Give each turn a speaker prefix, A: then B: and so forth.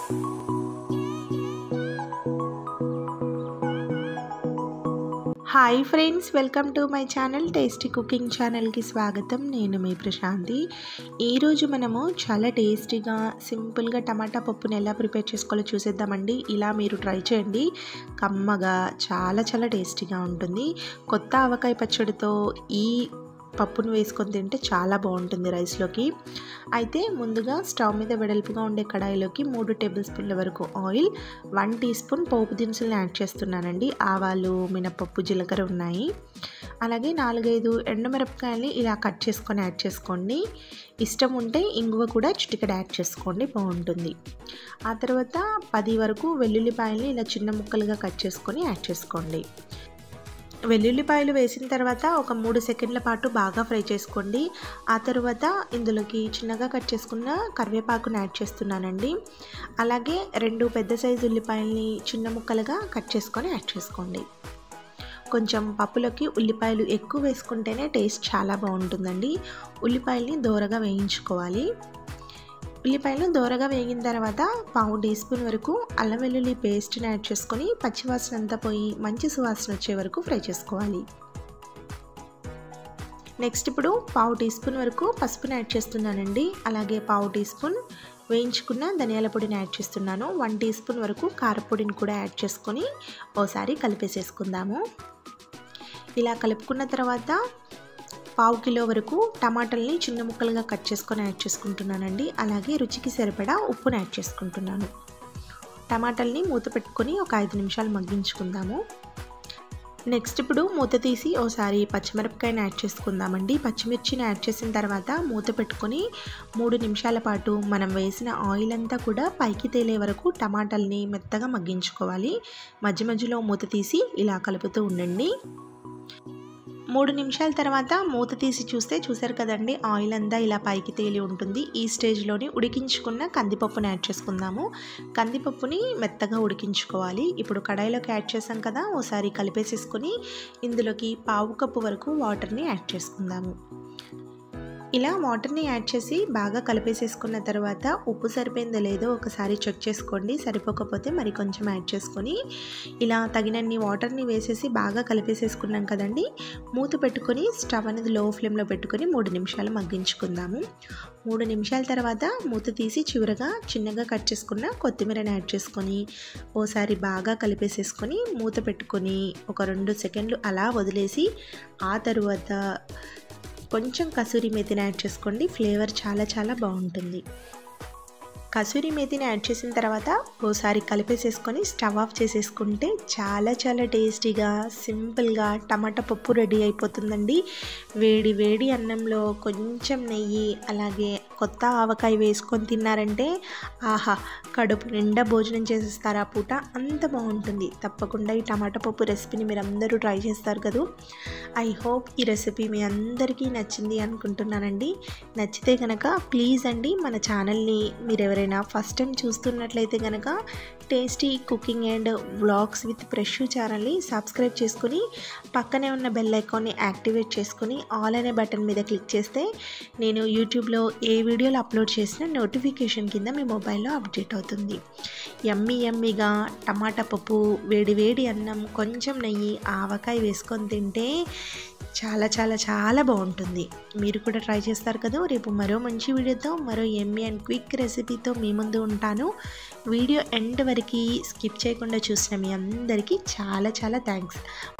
A: hi friends welcome to my channel tasty cooking ఛానల్కి స్వాగతం నేను మీ ప్రశాంతి ఈరోజు మనము చాలా టేస్టీగా సింపుల్గా టమాటా పప్పుని ఎలా ప్రిపేర్ చేసుకోవాలో చూసేద్దామండి ఇలా మీరు ట్రై చేయండి కమ్మగా చాలా చాలా టేస్టీగా ఉంటుంది కొత్త ఆవకాయ పచ్చడితో ఈ పప్పును వేసుకొని తింటే చాలా బాగుంటుంది రైస్లోకి అయితే ముందుగా స్టవ్ మీద వెడల్పుగా ఉండే కడాయిలోకి మూడు టేబుల్ స్పూన్ల వరకు ఆయిల్ వన్ టీ స్పూన్ పోపు దినుసులను యాడ్ చేస్తున్నానండి ఆవాలు మినపప్పు జీలకర్ర ఉన్నాయి అలాగే నాలుగైదు ఎండుమిరపకాయలని ఇలా కట్ చేసుకొని యాడ్ చేసుకోండి ఇష్టం ఉంటే ఇంగువ కూడా చిటికడ యాడ్ చేసుకోండి బాగుంటుంది ఆ తర్వాత పది వరకు వెల్లుల్లిపాయలని ఇలా చిన్న ముక్కలుగా కట్ చేసుకొని యాడ్ చేసుకోండి వెల్లుల్లిపాయలు వేసిన తర్వాత ఒక మూడు సెకండ్ల పాటు బాగా ఫ్రై చేసుకోండి ఆ తర్వాత ఇందులోకి చిన్నగా కట్ చేసుకున్న కరివేపాకును యాడ్ చేస్తున్నానండి అలాగే రెండు పెద్ద సైజు ఉల్లిపాయలని చిన్న ముక్కలుగా కట్ చేసుకొని యాడ్ చేసుకోండి కొంచెం పప్పులోకి ఉల్లిపాయలు ఎక్కువ వేసుకుంటేనే టేస్ట్ చాలా బాగుంటుందండి ఉల్లిపాయల్ని దోరగా వేయించుకోవాలి ఉల్లిపాయలు దోరగా వేగిన తర్వాత పావు టీ స్పూన్ వరకు అల్లం వెల్లుల్లి పేస్ట్ని యాడ్ చేసుకొని పచ్చివాసన అంతా పోయి మంచి సువాసన వచ్చే వరకు ఫ్రై చేసుకోవాలి నెక్స్ట్ ఇప్పుడు పావు టీ స్పూన్ వరకు పసుపుని యాడ్ చేస్తున్నానండి అలాగే పావు టీ స్పూన్ వేయించుకున్న ధనియాల పొడిని యాడ్ చేస్తున్నాను వన్ టీ స్పూన్ వరకు కారపొడిని కూడా యాడ్ చేసుకొని ఓసారి కలిపేసేసుకుందాము ఇలా కలుపుకున్న తర్వాత పావు కిలో వరకు టమాటాలని చిన్న ముక్కలుగా కట్ చేసుకొని యాడ్ చేసుకుంటున్నానండి అలాగే రుచికి సరిపడా ఉప్పుని యాడ్ చేసుకుంటున్నాను టమాటాలని మూత పెట్టుకొని ఒక ఐదు నిమిషాలు మగ్గించుకుందాము నెక్స్ట్ ఇప్పుడు మూత తీసి ఓసారి పచ్చిమిరపకాయని యాడ్ చేసుకుందామండి పచ్చిమిర్చిని యాడ్ చేసిన తర్వాత మూత పెట్టుకొని మూడు నిమిషాల పాటు మనం వేసిన ఆయిల్ అంతా కూడా పైకి తేలే వరకు టమాటాలని మెత్తగా మగ్గించుకోవాలి మధ్య మధ్యలో మూత తీసి ఇలా కలుపుతూ ఉండండి మూడు నిమిషాల తర్వాత మూత తీసి చూస్తే చూసారు కదండి ఆయిల్ అంతా ఇలా పైకి తేలి ఉంటుంది ఈ స్టేజ్లోని ఉడికించుకున్న కందిపప్పుని యాడ్ చేసుకుందాము కందిపప్పుని మెత్తగా ఉడికించుకోవాలి ఇప్పుడు కడాయిలోకి యాడ్ చేసాం కదా ఓసారి కలిపేసేసుకొని ఇందులోకి పావు కప్పు వరకు వాటర్ని యాడ్ చేసుకుందాము ఇలా వాటర్ని యాడ్ చేసి బాగా కలిపేసేసుకున్న తర్వాత ఉప్పు సరిపోయిందో లేదో ఒకసారి చెక్ చేసుకోండి సరిపోకపోతే మరి కొంచెం యాడ్ చేసుకొని ఇలా తగినన్ని వాటర్ని వేసేసి బాగా కలిపేసేసుకున్నాం కదండి మూత పెట్టుకొని స్టవ్ అనేది లో ఫ్లేమ్లో పెట్టుకొని మూడు నిమిషాలు మగ్గించుకుందాము మూడు నిమిషాల తర్వాత మూత తీసి చివరగా చిన్నగా కట్ చేసుకున్న కొత్తిమీరని యాడ్ చేసుకొని ఓసారి బాగా కలిపేసేసుకొని మూత పెట్టుకొని ఒక రెండు సెకండ్లు అలా వదిలేసి ఆ తరువాత కొంచెం కసూరి మేతిని యాడ్ చేసుకోండి ఫ్లేవర్ చాలా చాలా బాగుంటుంది కసూరి మేతిని యాడ్ చేసిన తర్వాత ఓసారి కలిపేసేసుకొని స్టవ్ ఆఫ్ చేసేసుకుంటే చాలా చాలా టేస్టీగా సింపుల్గా టమాటా పప్పు రెడీ అయిపోతుందండి వేడి వేడి అన్నంలో కొంచెం నెయ్యి అలాగే కొత్త ఆవకాయ వేసుకొని తిన్నారంటే ఆహా కడుపు నిండా భోజనం చేసేస్తారు ఆ పూట అంత బాగుంటుంది తప్పకుండా ఈ టమాటా పప్పు రెసిపీని మీరు అందరూ ట్రై చేస్తారు కదా ఐ హోప్ ఈ రెసిపీ మీ అందరికీ నచ్చింది అనుకుంటున్నానండి నచ్చితే కనుక ప్లీజ్ అండి మన ఛానల్ని మీరు ఎవరైనా ఫస్ట్ టైం చూస్తున్నట్లయితే కనుక tasty cooking and vlogs with fresh ఛానల్ని సబ్స్క్రైబ్ చేసుకుని పక్కనే ఉన్న బెల్ ఐకాన్ని యాక్టివేట్ చేసుకుని ఆల్ అనే బటన్ మీద క్లిక్ చేస్తే నేను యూట్యూబ్లో ఏ వీడియోలు అప్లోడ్ చేసిన నోటిఫికేషన్ కింద మీ మొబైల్లో అప్డేట్ అవుతుంది ఎమ్మి ఎమ్మిగా టమాటా పప్పు వేడి వేడి అన్నం కొంచెం నెయ్యి ఆవకాయ వేసుకొని తింటే చాలా చాలా చాలా బాగుంటుంది మీరు కూడా ట్రై చేస్తారు కదా రేపు మరో మంచి వీడియోతో మరో ఎమ్మి అండ్ క్విక్ రెసిపీతో మీ ముందు ఉంటాను వీడియో ఎండ్ వరకు స్కిప్ చేయకుండా చూసిన మీ అందరికీ చాలా చాలా థ్యాంక్స్